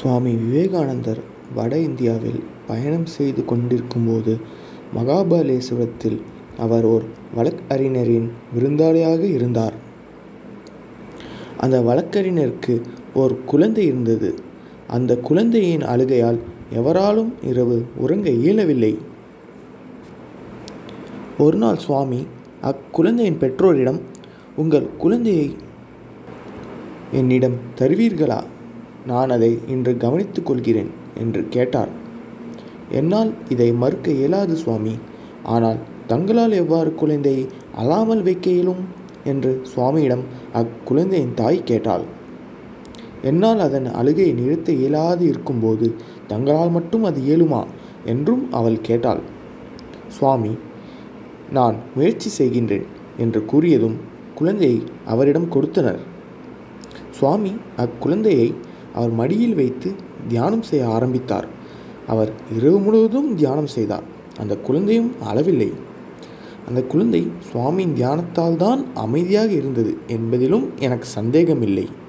சுவாமி விவேகானந்தர் வட இந்தியாவில் பயணம் செய்து கொண்டிருக்கும்போது மகாபலேசுவரத்தில் அவர் ஓர் வழக்கறிஞரின் விருந்தாளியாக இருந்தார் அந்த வழக்கறிஞருக்கு ஓர் குழந்தை இருந்தது அந்த குழந்தையின் அழுகையால் எவராலும் இரவு உறங்க இயலவில்லை ஒரு நாள் சுவாமி அக்குழந்தையின் பெற்றோரிடம் உங்கள் குழந்தையை என்னிடம் தருவீர்களா நான் அதை இன்று கவனித்துக் கொள்கிறேன் என்று கேட்டார் என்னால் இதை மறுக்க இயலாது சுவாமி ஆனால் தங்களால் எவ்வாறு குழந்தையை அழாமல் வைக்க இயலும் என்று சுவாமியிடம் அக்குழந்தையின் தாய் கேட்டாள் என்னால் அதன் அழுகையை நிறுத்த இயலாது இருக்கும்போது தங்களால் மட்டும் அது இயலுமா என்றும் அவள் கேட்டாள் சுவாமி நான் முயற்சி செய்கின்றேன் என்று கூறியதும் குழந்தையை அவரிடம் கொடுத்தனர் சுவாமி அக்குழந்தையை அவர் மடியில் வைத்து தியானம் செய்ய ஆரம்பித்தார் அவர் இரவு முழுவதும் தியானம் செய்தார் அந்த குழந்தையும் அளவில்லை அந்த குழந்தை சுவாமியின் தியானத்தால் தான் அமைதியாக இருந்தது என்பதிலும் எனக்கு சந்தேகமில்லை